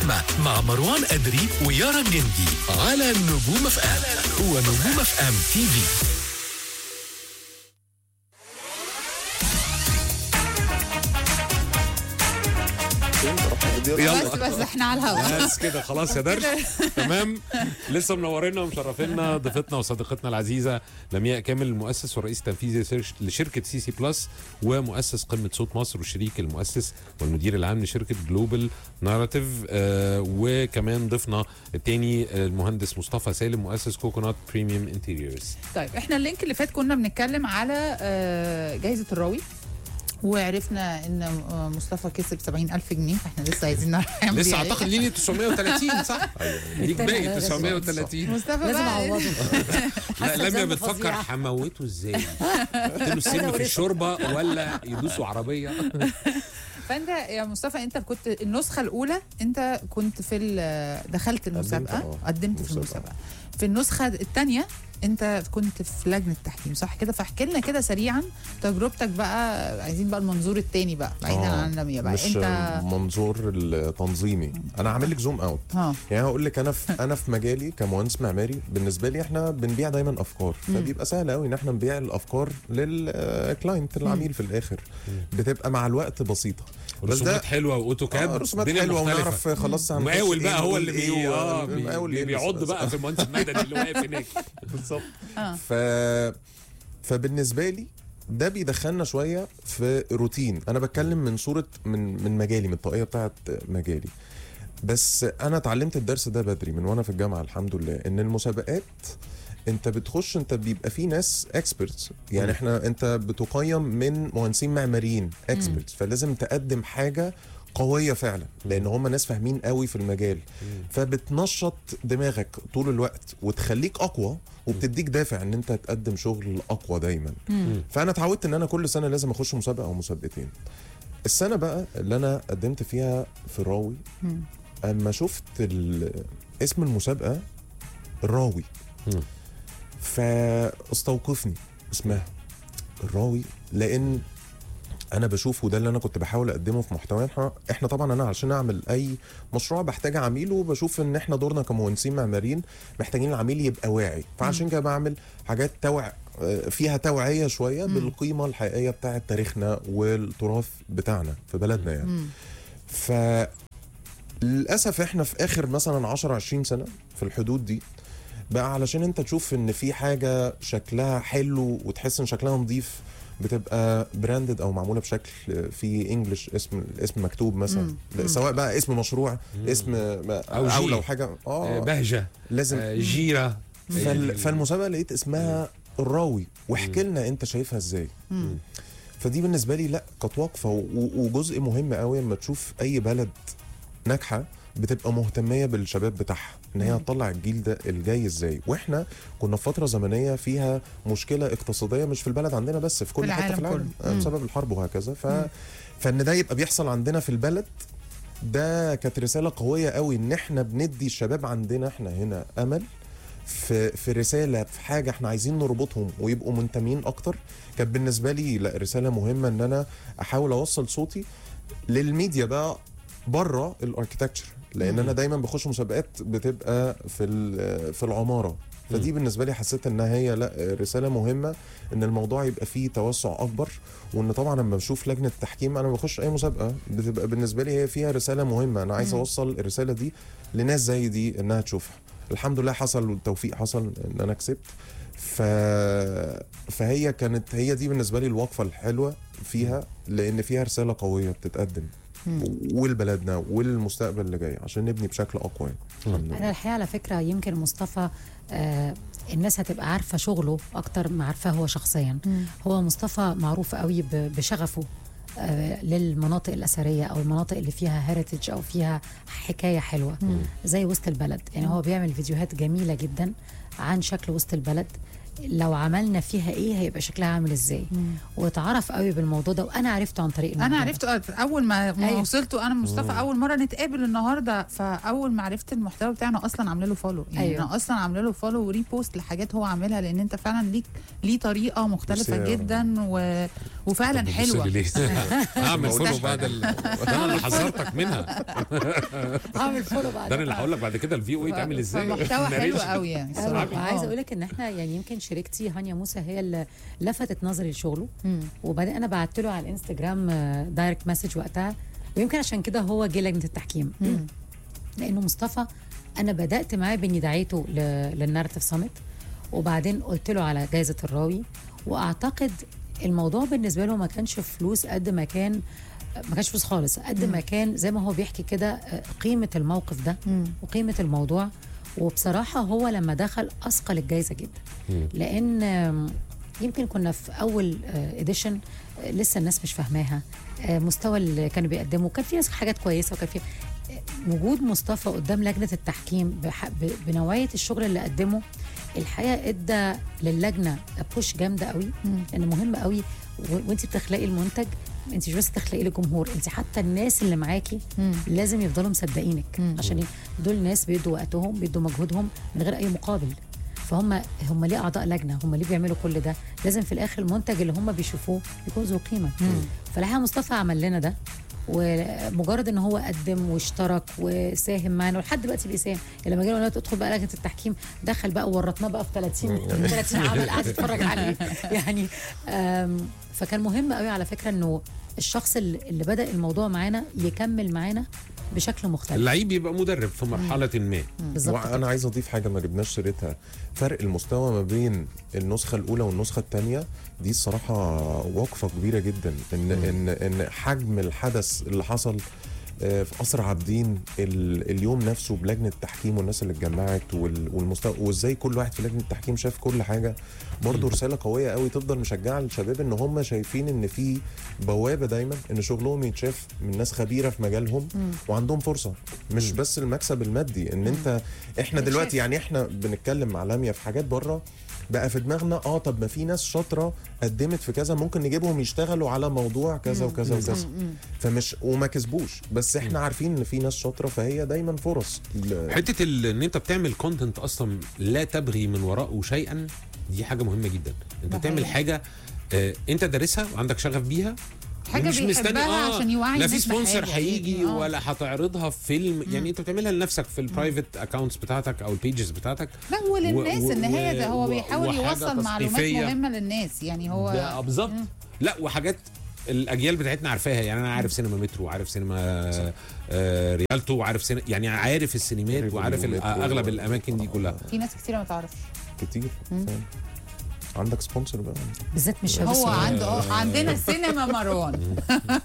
اللحمة مع مروان أدري ويارا الجندي على نجوم اف ام هو نجوم اف ام تي في يلا بس بس احنا على الهوا بس كده خلاص يا درش تمام لسه منورينا ومشرفينا ضيفتنا وصديقتنا العزيزه لمياء كامل المؤسس والرئيس التنفيذي لشرش- لشركه سي سي بلس ومؤسس قمه صوت مصر والشريك المؤسس والمدير العام لشركه جلوبال ناراتيف آه وكمان ضيفنا الثاني المهندس مصطفى سالم مؤسس كوكونات بريميوم انتيريورز طيب احنا اللينك اللي فات كنا بنتكلم على آه، جائزه الراوي وعرفنا ان آه، مصطفى كسب 70000 جنيه فاحنا لسه عايزين نعرف هيعمل لسه بيها إيه. اعتقد ليني 930 صح؟ ليك باقي 930 مصطفى لازم بقى اعوضه لا حاسة لميا بذنب بتفكر فظيع. هموته ازاي؟ قلت له السم في الشوربه ولا يدوسوا عربيه؟ فانت يا مصطفى انت كنت النسخه الاولى انت كنت في ال- دخلت المسابقه آه، قدمت في مسابقة. المسابقه في النسخه الثانيه انت كنت في لجنه تحكيم صح كده فاحكي لنا كده سريعا تجربتك بقى عايزين بقى المنظور الثاني بقى بعيدا آه، عن لميا بقى مش انت منظور التنظيمي انا عامل لك زوم اوت ها يعني هقول لك انا في انا في مجالي كمهندس معماري بالنسبه لي احنا بنبيع دايما افكار فبيبقى سهل قوي ان احنا نبيع الافكار للكلاينت العميل في الاخر بتبقى مع الوقت بسيطه بس رسومات ده حلوه واوتوكاد آه، رسومات الدنيا حلوه مختلفة. ونعرف خلاص هنخش المقاول إيه بقى هو نقول اللي إيه بي... و- اه بي... المقاول بي... يلبس بيعض بس. بقى في المهندس المدني اللي واقف هناك بالظبط اه ف فبالنسبه لي ده بيدخلنا شويه في روتين انا بتكلم من صوره من من مجالي من الطاقيه بتاعت مجالي بس انا اتعلمت الدرس ده بدري من وانا في الجامعه الحمد لله ان المسابقات انت بتخش انت بيبقى في ناس اكسبرتس يعني احنا انت بتقيم من مهندسين معماريين اكسبرتس فلازم تقدم حاجه قويه فعلا لان هم ناس فاهمين قوي في المجال فبتنشط دماغك طول الوقت وتخليك اقوى وبتديك دافع ان انت تقدم شغل اقوى دايما فانا اتعودت ان انا كل سنه لازم اخش مسابقه او مسابقتين السنه بقى اللي انا قدمت فيها في الراوي اما شفت ال- اسم المسابقه الراوي مم. فاستوقفني اسمها الراوي لان انا بشوف وده اللي انا كنت بحاول اقدمه في محتوى احنا احنا طبعا انا علشان اعمل اي مشروع بحتاج عميل وبشوف ان احنا دورنا كمهندسين معماريين محتاجين العميل يبقى واعي فعشان كده بعمل حاجات توع آه، فيها توعيه شويه بالقيمه الحقيقيه بتاعه تاريخنا والتراث بتاعنا في بلدنا يعني ف للاسف احنا في اخر مثلا 10 20 سنه في الحدود دي بقى علشان انت تشوف ان في حاجه شكلها حلو وتحس ان شكلها نظيف بتبقى براندد او معموله بشكل في انجلش اسم الاسم مكتوب مثلا سواء بقى اسم مشروع اسم ما- أو او جي. لو حاجه آه، اه بهجه لازم آه، جيره فال فالمسابقه لقيت اسمها الراوي واحكي لنا انت شايفها ازاي فدي بالنسبه لي لا كانت واقفه و- وجزء مهم قوي لما تشوف اي بلد ناجحه بتبقى مهتميه بالشباب بتاعها ان هي تطلع الجيل ده الجاي ازاي واحنا كنا في فتره زمنيه فيها مشكله اقتصاديه مش في البلد عندنا بس في كل حته العالم في العالم كله. آه، بسبب الحرب وهكذا ف فان ده يبقى بيحصل عندنا في البلد ده كانت رساله قويه قوي ان احنا بندي الشباب عندنا احنا هنا امل في في رساله في حاجه احنا عايزين نربطهم ويبقوا منتمين اكتر كانت بالنسبه لي لا رساله مهمه ان انا احاول اوصل صوتي للميديا بقى بره الاركتكتشر لان انا دايما بخش مسابقات بتبقى في ال- في العماره فدي بالنسبه لي حسيت انها هي لا رساله مهمه ان الموضوع يبقى فيه توسع اكبر وان طبعا لما بشوف لجنه التحكيم انا بخش اي مسابقه بتبقى بالنسبه لي هي فيها رساله مهمه انا عايز اوصل الرساله دي لناس زي دي انها تشوفها الحمد لله حصل والتوفيق حصل ان انا كسبت ف... فهي كانت هي دي بالنسبه لي الوقفه الحلوه فيها لان فيها رساله قويه بتتقدم ولبلدنا وللمستقبل اللي جاي عشان نبني بشكل اقوى يعني. الحمد لله. انا الحقيقه على فكره يمكن مصطفى آه الناس هتبقى عارفه شغله اكتر ما عارفاه هو شخصيا هو مصطفى معروف قوي ب- بشغفه آه للمناطق الاثريه او المناطق اللي فيها هيريتج او فيها حكايه حلوه زي وسط البلد يعني هو بيعمل فيديوهات جميله جدا عن شكل وسط البلد لو عملنا فيها ايه هيبقى شكلها عامل ازاي واتعرف قوي بالموضوع ده وانا عرفته عن طريق انا الموضوع عرفت اول ما ما أيوة. وصلته انا مصطفى اول مره نتقابل النهارده فاول ما عرفت المحتوى بتاعنا اصلا عامله له فولو يعني أيوة. انا اصلا عامله له فولو وريبوست لحاجات هو عاملها لان انت فعلا ليك ليه طريقه مختلفه بصي يا- جدا و... وفعلا طب بتبص حلوه لي ليه؟ اعمل ما فولو قلتش بعد ال... ده انا اللي حذرتك منها اعمل فولو بعد ده انا اللي هقول لك بعد كده الفي او يتعمل ازاي محتوى حلو narration. قوي يعني أيوة، الصراحه وعايزه آه. اقول لك ان احنا يعني يمكن شريكتي هانيا موسى هي اللي لفتت نظري لشغله مم. وبعدين انا بعت له على الانستجرام دايركت مسج وقتها ويمكن عشان كده هو جه لجنه التحكيم مم. لانه مصطفى انا بدات معاه باني دعيته ل- للنارتيف سامت وبعدين قلت له على جائزه الراوي واعتقد الموضوع بالنسبه له ما كانش فلوس قد ما كان ما كانش فلوس خالص قد ما كان زي ما هو بيحكي كده آه، قيمه الموقف ده مم. وقيمه الموضوع وبصراحه هو لما دخل اثقل الجائزه جدا مم. لان آم، يمكن كنا في اول اديشن لسه الناس مش فاهماها آه، مستوى اللي كانوا بيقدموا كان في ناس حاجات كويسه وكان في آه، وجود مصطفى قدام لجنه التحكيم بح- ب- بنوعيه الشغل اللي قدمه الحقيقه ادى للجنه بوش جامده قوي مم. لان مهم قوي و- وانت بتخلقي المنتج انت مش بس تخلقي للجمهور انت حتى الناس اللي معاكي مم. لازم يفضلوا مصدقينك مم. عشان ي- دول ناس بيدوا وقتهم بيدوا مجهودهم من غير اي مقابل فهم هم ليه اعضاء لجنه هم ليه بيعملوا كل ده لازم في الاخر المنتج اللي هم بيشوفوه يكون ذو قيمه فالحقيقه مصطفى عمل لنا ده ومجرد ان هو قدم واشترك وساهم معانا ولحد دلوقتي بيساهم يعني لما جينا قلنا له تدخل بقى لجنه التحكيم دخل بقى وورطناه بقى في 30 30 عمل قاعد يتفرج عليه يعني آم، فكان مهم قوي على فكره انه الشخص اللي اللي بدا الموضوع معانا يكمل معانا بشكل مختلف اللعيب يبقى مدرب في مرحله ما بالظبط كده. وانا عايز اضيف حاجه ما جبناش سيرتها فرق المستوى ما بين النسخه الاولى والنسخه الثانيه دي الصراحه وقفه كبيره جدا ان ان ان حجم الحدث اللي حصل آه، في قصر عابدين ال- اليوم نفسه بلجنه التحكيم والناس اللي اتجمعت وال- والمستوى وازاي كل واحد في لجنه التحكيم شاف كل حاجه برضه رساله قويه قوي تفضل مشجعه للشباب ان هم شايفين ان في بوابه دايما ان شغلهم يتشاف من ناس خبيره في مجالهم وعندهم فرصه مش بس المكسب المادي ان انت احنا يتشاف. دلوقتي يعني احنا بنتكلم مع لميا في حاجات بره بقى في دماغنا اه طب ما في ناس شاطره قدمت في كذا ممكن نجيبهم يشتغلوا على موضوع كذا وكذا وكذا فمش وما كسبوش بس احنا عارفين ان في ناس شاطره فهي دايما فرص ل- حته ال- ان انت بتعمل كونتنت اصلا لا تبغي من وراءه شيئا دي حاجه مهمه جدا انت ده تعمل حقيقي. حاجه آه انت دارسها وعندك شغف بيها حاجة مش مستني بيحبها عشان يوعي لا في الناس سبونسر بحاجة. هيجي آه. ولا هتعرضها في فيلم يعني انت بتعملها لنفسك في البرايفت اكونتس بتاعتك او البيجز بتاعتك لا وللناس و- و- ان هي ده هو و- بيحاول وحاجة يوصل معلومات تثقيفية. مهمه للناس يعني هو ده بالظبط لا وحاجات الاجيال بتاعتنا عارفاها يعني انا عارف سينما مترو وعارف سينما آه ريالتو وعارف سينما يعني عارف السينمات ريفوليو وعارف ال- ومترو. اغلب الاماكن دي كلها في ناس كتيره ما تعرفش كتير فاهم؟ عندك سبونسر بقى بالذات مش شباب هو الصغير. عنده اه عندنا سينما مروان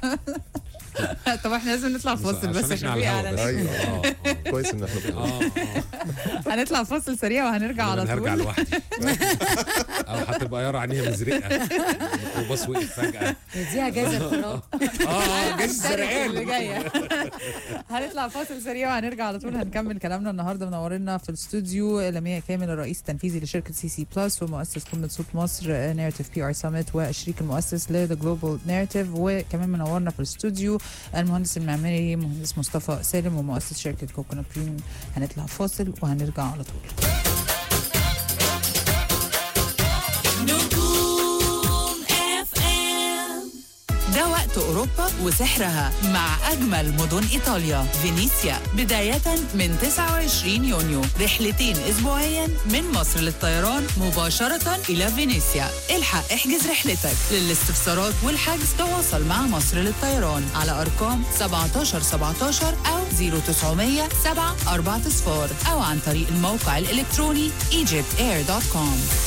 طب احنا لازم نطلع فاصل بس عشان احنا عشان على في الهوا اعلان بس. أيوة. اه آه. كويس ان احنا اه اه هنطلع فاصل سريع وهنرجع انا على هرجع طول لوحدي او هتبقى يارا عينيها مزرقه وباص وقف فجاه نديها جايزه الفراغ اه جاز السرقان اللي سرقان جايه هنطلع فاصل سريع وهنرجع على طول هنكمل كلامنا النهارده منورنا في الاستوديو لمياء كامل الرئيس التنفيذي لشركه سي سي بلس ومؤسس قمه صوت مصر ناريتيف بي ار سمت والشريك المؤسس لذا جلوبال ناريتيف وكمان منورنا في الاستوديو المهندس المعماري مهندس مصطفى سالم ومؤسس شركه كوكونا بريم هنطلع فاصل وهنرجع على طول نجوم اف ام ده وقت اوروبا وسحرها مع اجمل مدن ايطاليا فينيسيا بدايه من 29 يونيو رحلتين اسبوعيا من مصر للطيران مباشره الى فينيسيا الحق احجز رحلتك للاستفسارات والحجز تواصل مع مصر للطيران على ارقام 17 17 او 0900 7 4 صفار او عن طريق الموقع الالكتروني egyptair.com